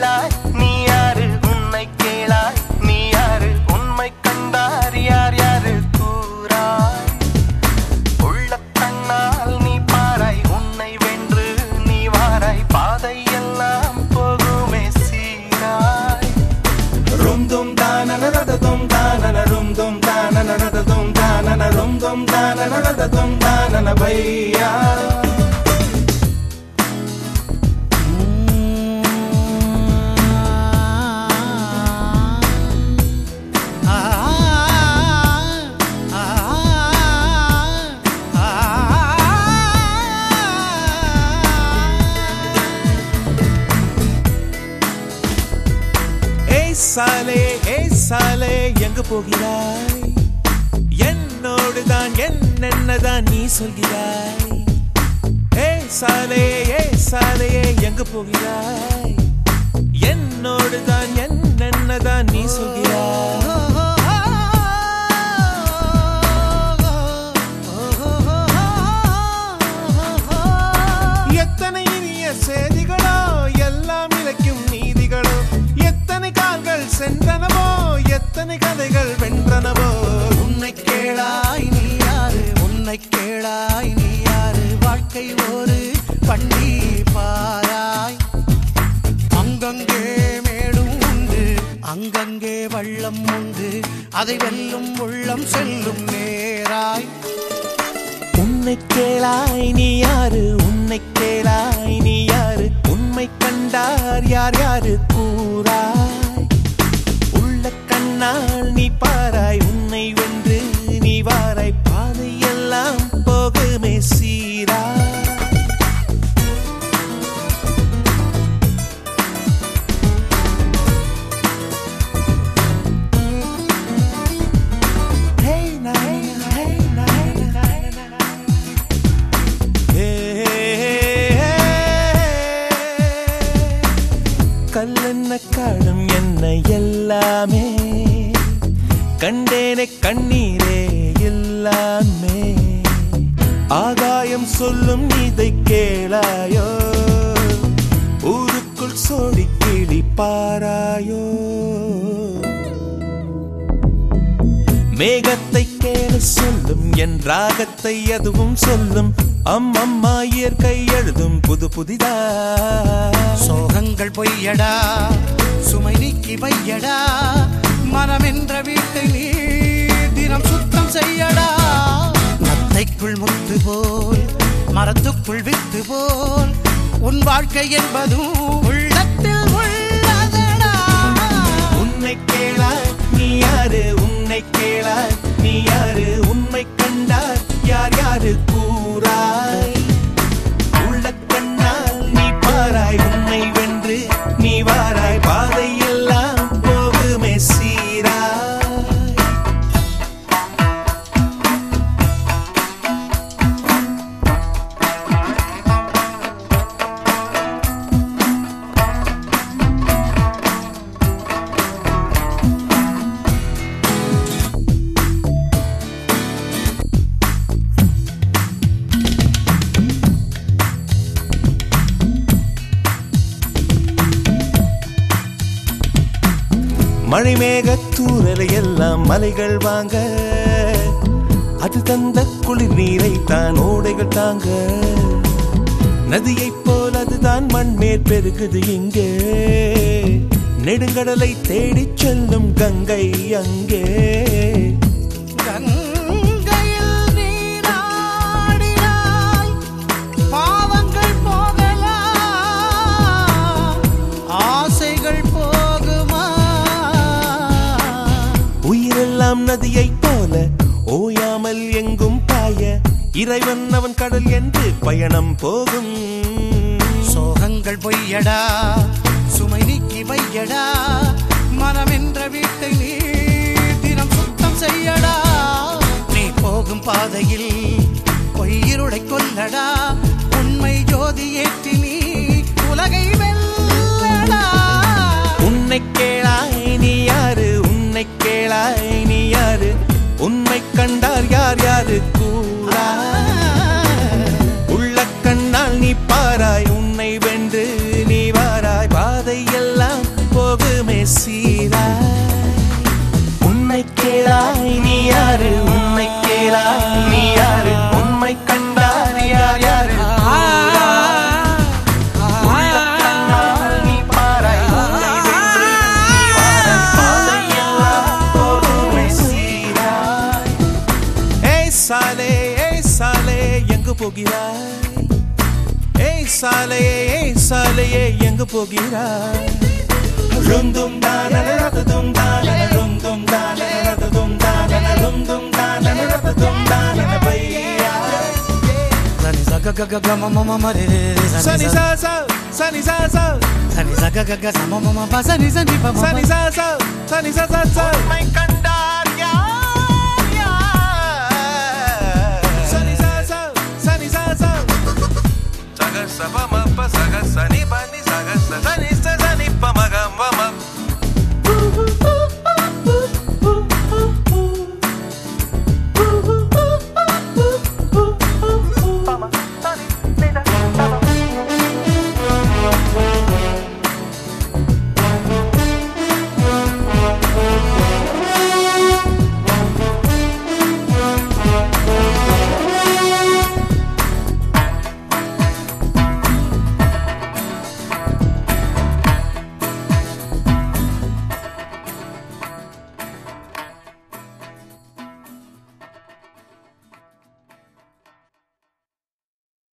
கேளாய் நீ யாரு உன்னை கேளாய் நீ யாரு உண்மை கண்டார் யார் யாரு கூறாய் உள்ள கண்ணால் நீ பாராய் உன்னை வென்று நீ வாராய் பாதை எல்லாம் போகுமே சீராய் ரும் தும் தானன ரததும் தானன ரும் தும் தானன ரததும் தானன ரும் தும் தானன ரததும் தானன பையா ஏய் சாலே ஏய் சாலே எங்க போகிறாய் என்னோடு தான் என்னென்னதான் நீ சொல்கிறாய் ஏய் சாலே ஏய் சாலே எங்க போகிறாய் என்னோடு தான் என்னென்னதான் நீ சொல்கிறாய் எத்தனை இனிய செய்திகளோ எல்லாம் இழைக்கும் நீதிகளோ எத்தனை கால்கள் சென்றனவோ எத்தனை கதைகள் வென்றனவோ உன்னை கேளாய் நீ யாரு உன்னை கேளாய் நீ யாரு வாழ்க்கை ஒரு பண்டி பாராய் அங்கங்கே மேடும் உண்டு அங்கங்கே வள்ளம் உண்டு அதை வெல்லும் உள்ளம் செல்லும் நேராய் உன்னை கேளாய் நீ யாரு உன்னை கேளாய் நீ யாரு உண்மை கண்டார் யார் யாரு கூறாய் உள்ள கண்ணால் நீ பாராய் உன்னை வென்று நீ வாராய் பாதையெல்லாம் போகுமே சீரா Hey, na, hey, na, na, na, na. கல்லென்ன காடும் என்ன எல்லாமே கண்டேனே கண்ணீரே எல்லாமே ஆகாயம் சொல்லும் இதை கேளாயோ ஊருக்குள் சோடி கிளி பாராயோ மேகத்தை கேள சொல்லும் என் ராகத்தை அதுவும் சொல்லும் அம்மம்மா இயற்கை எழுதும் புது புதிதா சோகங்கள் பொய்யடா சுமை நீக்கி வையடா மனம் என்ற வீட்டை நீ தினம் சுத்தம் செய்யடா நத்தைக்குள் முத்து போல் மரத்துக்குள் வித்து போல் உன் வாழ்க்கை என்பதும் உள்ளத்தில் உள்ளதடா உன்னை கேளாய் நீ யாரு உன்னை கேளாய் நீ யாரு உண்மை கண்டார் யார் யாரு கூறாய் உள்ள கண்ணால் நீ பாராய் உன்னை வென்று நீ வாராய் பாதை எல்லாம் போகுமே சீராய் மழைமேக தூரலை எல்லாம் மலைகள் வாங்க அது தந்த குளிர் நீரை தான் ஓடைகள் தாங்க நதியைப் போல் அதுதான் மண்மேற் பெருகுது இங்கே நெடுங்கடலை தேடிச் செல்லும் கங்கை அங்கே கங்கையில் நீராடினாய் பாவங்கள் போகலாம் ஆசைகள் போகுமா உயிரெல்லாம் நதியைப் போல ஓயாமல் எங்கும் பாய இறைவன் அவன் கடல் என்று பயணம் போகும் சோகங்கள் பொய்யடா சுமை நீக்கி வையடா மனம் என்ற வீட்டை நீ தினம் சுத்தம் செய்யடா நீ போகும் பாதையில் பொய்யிருளை கொல்லடா உண்மை ஜோதி ஏற்றி நீ உலகை வெல்லடா உன்னை கேளாய் நீ யாரு உன்னை கேளாய் நீ யாரு உண்மை கண்டார் யார் யாரு கூறா உள்ள கண்ணால் நீ பாராய் உன்னை வென்று நீ வாராய் பாதை எல்லாம் போகிறாய் ஏய் சாலையே ஏய் சாலையே எங்கு போகிறாய் ருந்தும் தானன ரததும் தானன ருந்தும் தானன ரததும் தானன ருந்தும் தானன ரததும் தானன பையா சனி சக க க க ம ம ம ம ரி ரி ரி சனி சனி சா ச சா சனி சா சா சனி சக க க ச ம ம ம ப சனி சனி ப ம ப. சனி சா சா சனி சா சா சா உண்மை கண்டார் யார் யார் சனி சா சா சனி சா சா சக சப மப்ப சக சனி ப